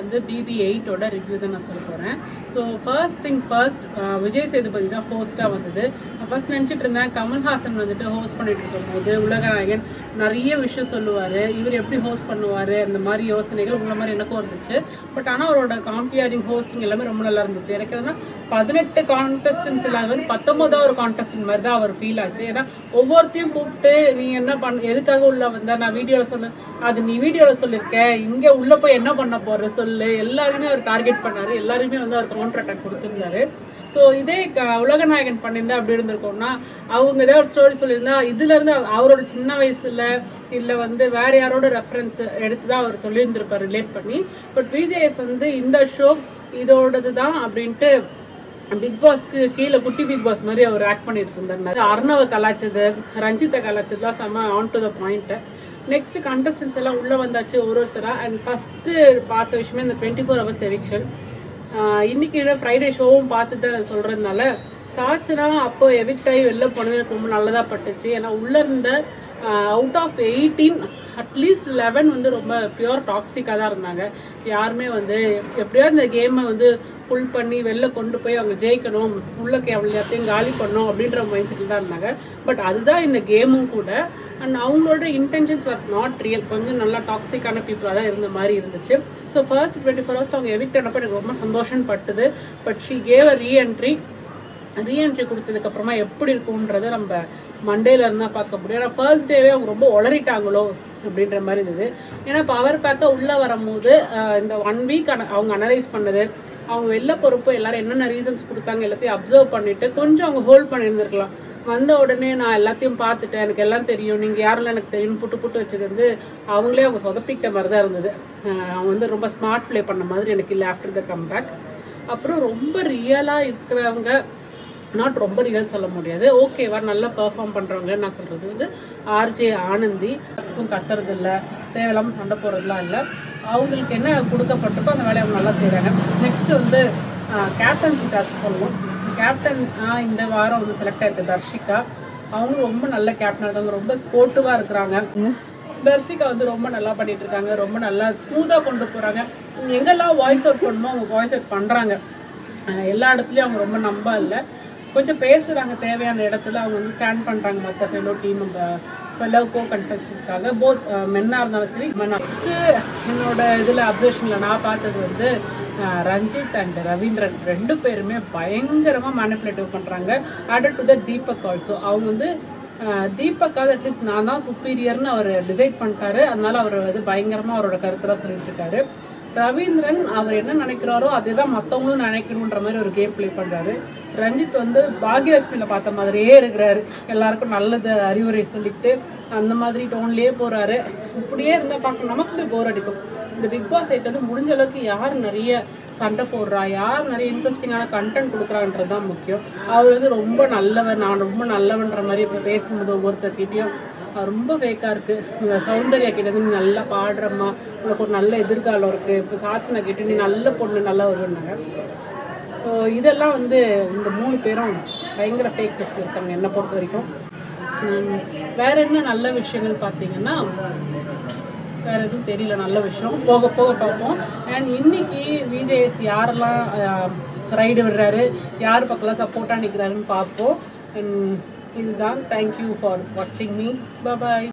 வந்து BP எயிட்டோட review தான் நான் சொல்ல போகிறேன் so first thing first Vijay Sethupathi தான் ஹோஸ்ட்டாக வந்தது நான் ஃபர்ஸ்ட் நினச்சிட்டு இருந்தேன் கமல்ஹாசன் வந்துட்டு ஹோஸ்ட் பண்ணிட்டு இருக்கும்போது உலகநாயகன் நிறைய விஷயம் சொல்லுவார் இவர் எப்படி ஹோஸ்ட் பண்ணுவார் அந்த மாதிரி யோசனைகள் உங்களை மாதிரி எனக்கும் இருந்துச்சு பட் ஆனால் அவரோட காம்பியரிங் ஹோஸ்டிங் எல்லாமே ரொம்ப நல்லா இருந்துச்சு எனக்கு எதுனா பதினெட்டு கான்டெஸ்டன்ஸ் இல்லாத பத்தொன்பதாவது ஒரு கான்டெஸ்டன்ட் மாதிரி தான் அவர் ஃபீல் ஆச்சு ஏன்னா ஒவ்வொருத்தையும் கூப்பிட்டு நீ என்ன பண்ண எதுக்காக உள்ள வந்த நான் வீடியோவில் சொன்னேன் அது நீ வீடியோவில் சொல்லியிருக்க இங்கே உள்ளே போய் என்ன பண்ண போற சொல்லு எல்லாருமே அவர் டார்கெட் பண்ணாரு எல்லாருமே வந்து அவர் கவுண்டர் அட்டாக் கொடுத்துருந்தாரு ஸோ இதே க- உலகநாயகன் பண்ணியிருந்தா அப்படி இருந்திருக்கோம்னா அவங்க ஏதாவது ஒரு ஸ்டோரி சொல்லியிருந்தா இதுல இருந்து அவ- அவரோட சின்ன வயசுல இல்லை வந்து வேற யாரோட ரெஃபரன்ஸ் எடுத்து தான் அவர் சொல்லியிருந்திருப்பார் ரிலேட் பண்ணி பட் விஜேஎஸ் வந்து இந்த ஷோ இதோடது தான் அப்படின்ட்டு பிக் பாஸ்க்கு கீழே குட்டி பிக் பாஸ் மாதிரி அவர் ஆக்ட் பண்ணிட்டு இருந்தார் அர்ணவை கலாச்சது ரஞ்சித்தை கலாச்சதுலாம் செம்ம on to the point next contestants எல்லாம் உள்ள வந்தாச்சு ஒரு ஒருத்தரா அண்ட் ஃபர்ஸ்ட் பார்த்த விஷயமே இந்த டுவெண்ட்டி ஃபோர் ஹவர்ஸ் எவிக்ஷன் இன்னைக்கு ஃப்ரைடே ஷோவும் பார்த்துட்டு சொல்றதுனால சாட்சினா அப்போ எவிக்ட் ஆகி வெளில போனது எனக்கு ரொம்ப நல்லதா பட்டுச்சு ஏன்னா உள்ள இருந்த out of eighteen at least eleven வந்து ரொம்ப பியூர் டாக்ஸிக்காக தான் இருந்தாங்க யாருமே வந்து எப்படியோ இந்த கேமை வந்து புல் பண்ணி வெளில கொண்டு போய் அவங்க ஜெயிக்கணும் உள்ள எல்லாத்தையும் காலி பண்ணணும் அப்படின்ற மைண்ட் செட்டில் தான் இருந்தாங்க பட் அதுதான் இந்த கேமும் கூட அண்ட் அவங்களோட இன்டென்ஷன்ஸ் வர் நாட் ரியல் கொஞ்சம் நல்லா டாக்ஸிக்கான பீப்புளாக தான் இருந்த மாதிரி இருந்துச்சு so first twenty four hours அவங்க எவிக்ட் ஆனப்போ எனக்கு ரொம்ப சந்தோஷம் பட்டுது but she gave a reentry reentry கொடுத்ததுக்கு அப்புறமா எப்படி இருக்கும்ன்றதை நம்ம மண்டேல இருந்தா பார்க்க முடியும் ஏன்னா ஃபர்ஸ்ட் டேவே அவங்க ரொம்ப உளறிட்டாங்களோ அப்படின்ற மாதிரி இருந்தது ஏன்னா பவர் பேக்கை உள்ள வரும்போது ஆஹ் இந்த ஒன் வீக் அவங்க அனலைஸ் பண்ணது அவங்க வெளில பொறுப்பு எல்லாரும் என்னென்ன ரீசன்ஸ் கொடுத்தாங்க எல்லாத்தையும் அப்சர்வ் பண்ணிட்டு கொஞ்சம் அவங்க ஹோல்ட் பண்ணியிருந்திருக்கலாம் வந்த உடனே நான் எல்லாத்தையும் பார்த்துட்டேன் எனக்கு எல்லாம் தெரியும் நீங்கள் யாரெல்லாம் எனக்கு தெரியும் புட்டு புட்டு வச்சது வந்து அவங்களே அவங்க சொதப்பிக்கிட்ட மாதிரி தான் இருந்தது ஆஹ் அவங்க வந்து ரொம்ப ஸ்மார்ட் ப்ளே பண்ண மாதிரி எனக்கு இல்லை ஆஃப்டர் த கம்பேக் அப்புறம் ரொம்ப ரியலாக இருக்கிறவங்க நாட் ரொம்ப ரியல் சொல்ல முடியாது ஓகேவா நல்லா பெர்ஃபார்ம் பண்ணுறவங்க நான் சொல்கிறது வந்து ஆர்ஜே ஆனந்தி அதுக்கும் கத்துறது இல்லை தேவையில்லாமல் சண்டை போடுறதுலாம் இல்லை அவங்களுக்கு என்ன கொடுக்கப்பட்டிருக்கோ அந்த வேலையை அவங்க நல்லா செய்கிறாங்க நெக்ஸ்ட் வந்து கேப்டன்சி டாஸ்க் சொல்லுவோம் கேப்டன் இந்த வாரம் வந்து செலக்ட் ஆயிருக்கு தர்ஷிகா அவங்களும் ரொம்ப நல்ல கேப்டன் இருக்காங்க ரொம்ப ஸ்போர்ட்டிவாக இருக்கிறாங்க தர்ஷிகா வந்து ரொம்ப நல்லா பண்ணிட்டு இருக்காங்க ரொம்ப நல்லா ஸ்மூத்தாக கொண்டு போகிறாங்க எங்கெல்லாம் வாய்ஸ் அவுட் பண்ணணுமோ அவங்க வாய்ஸ் அவுட் பண்ணுறாங்க எல்லா இடத்துலையும் அவங்க ரொம்ப நம்ப இல்லை கொஞ்சம் பேசுகிறாங்க தேவையான இடத்துல அவங்க வந்து ஸ்டாண்ட் பண்ணுறாங்க மற்ற ஃபெலோ டீம் நம்ம ஃபெலோ கோ கண்டஸ்டன்ஸ்க்காக போத் மென்னாக இருந்தாலும் சரி நெக்ஸ்ட்டு என்னோட இதில் அப்சர்வேஷனில் நான் பார்த்தது வந்து அஹ், ரஞ்சித் அண்ட் ரவீந்திரன் ரெண்டு பேருமே பயங்கரமாக மேனிப்புலேட்டிவ் பண்ணுறாங்க added to the Deepak also அவங்க வந்து அஹ், தீபக்காவது அட்லீஸ்ட் நான் தான் சுப்பீரியர்னு அவர் டிசைட் பண்ணிட்டாரு அதனால அவர் வந்து பயங்கரமாக அவரோட கருத்தெல்லாம் சொல்லிட்டு இருக்காரு ரவீந்திரன் அவர் என்ன நினைக்கிறாரோ அதுதான் மற்றவங்களும் நினைக்கணுன்ற மாதிரி ஒரு கேம் ப்ளே பண்றாரு ரஞ்சித் வந்து பாக்யலட்சுமியில பார்த்த மாதிரியே இருக்கிறாரு எல்லாருக்கும் நல்லது அறிவுரை சொல்லிட்டு அந்த மாதிரி டோன்லயே போறாரு இப்படியே இருந்தா பார்க்க நமக்கு போர் அடிக்கும் இந்த பிக் பாஸ் எயிட் வந்து முடிஞ்ச அளவுக்கு யார் நிறைய சண்டை போடுறா யார் நிறைய இன்ட்ரெஸ்டிங்கான கண்டென்ட் கொடுக்குறான்றது தான் முக்கியம் அவர் வந்து ரொம்ப நல்லவன் நான் ரொம்ப நல்லவன்ற மாதிரி இப்போ பேசும்போது ஒவ்வொருத்தர்கிட்டயும் அது ரொம்ப ஃபேக்காக இருக்குது இந்த சௌந்தர்யா கிட்ட இருந்து நீ நல்லா பாடுறம்மா உனக்கு ஒரு நல்ல எதிர்காலம் இருக்குது இப்போ சாட்சினா கிட்ட நீ நல்ல பொண்ணு நல்லா வருவாங்க ஸோ இதெல்லாம் வந்து இந்த மூணு பேரும் பயங்கர ஃபேக் டெஸ்ட் இருக்காங்க என்னை பொறுத்த வரைக்கும் உம், வேற என்ன நல்ல விஷயங்கள் பார்த்தீங்கன்னா வேற எதுவும் தெரியல நல்ல விஷயம் போக போக பார்ப்போம் அண்ட் இன்னைக்கு விஜேஎஸ் யாரெல்லாம் ரைடு விடுறாரு யார் பக்கம்லாம் சப்போர்ட்டாக நிற்கிறாருன்னு பார்ப்போம் And இதுதான் தேங்க்யூ ஃபார் வாட்சிங் மீ பாய்